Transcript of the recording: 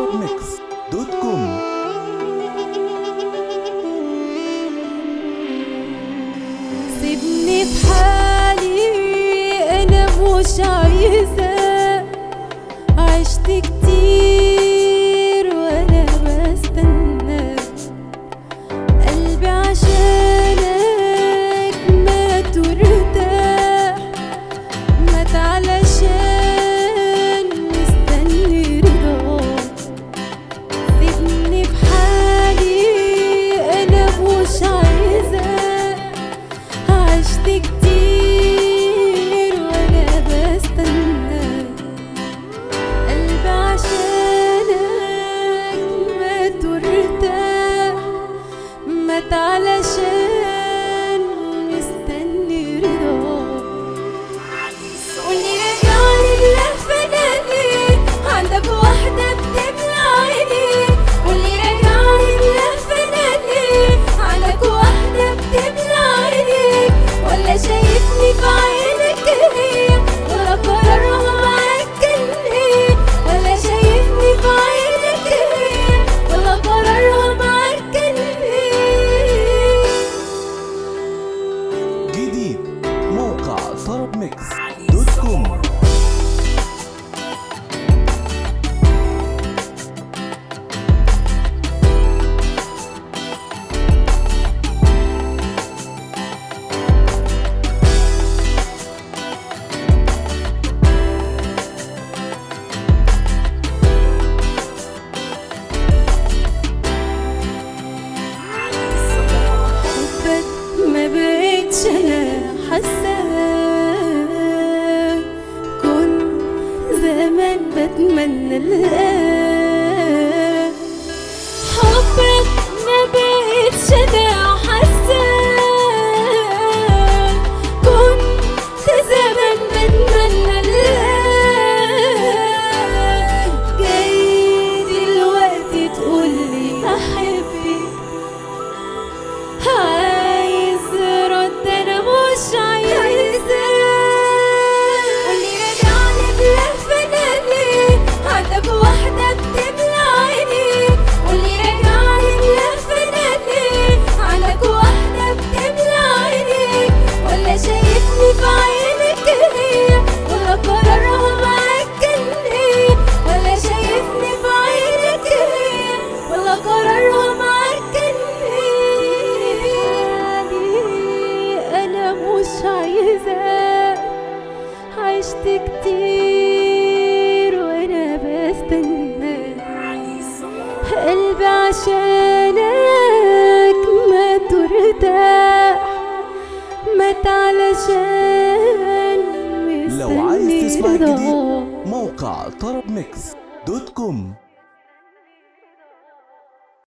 طرب ميكس دوت كوم سيبني في حالي انا مش عايزة عشت كتير وانا بستنى قلبي عشانك مات وارتاح مات علشان مستني رضاك سيبني في حالي انا مش عايزة عشت كتير وانا بستنى قلبي عشانك مات وارتاح مات علشان مستني رضاك واللي رجعني بلفناني عندك واحدة بتملى عيني واللي رجعني بلفناني عندك واحدة بتملى عيني ولا شايفني في عينك هي ولا قرارها معاك كان ايه ولا شايفني في عينك هي ولا قرارها معاك كان ايه جديد موقع طرب ميكس دوت كوم حبك ما بقتش انا حاساه كنت زمان بتمنى الآن حبك ما بقتش انا حاساه كنت زمان بتمنى الآن جاي دلوقتي تقولي بحبك عايز رد انا مش عايزة واللي رجعني بلفناني عندك واحدة بتملى عيني واللي رجعني بلفناني عندك واحدة بتملى عيني ولا شايفني في عينك هي ولا قرارها معاك كان ايه ولا شايفني في عينك هي ولا قرارها معاك كان ايه انا مش عايزة عشت كتير وانا بستنى قلبي عشانك مات وارتاح مات علشان لو عايز مستني تسمع جديد رضاك موقع طرب ميكس دوت كوم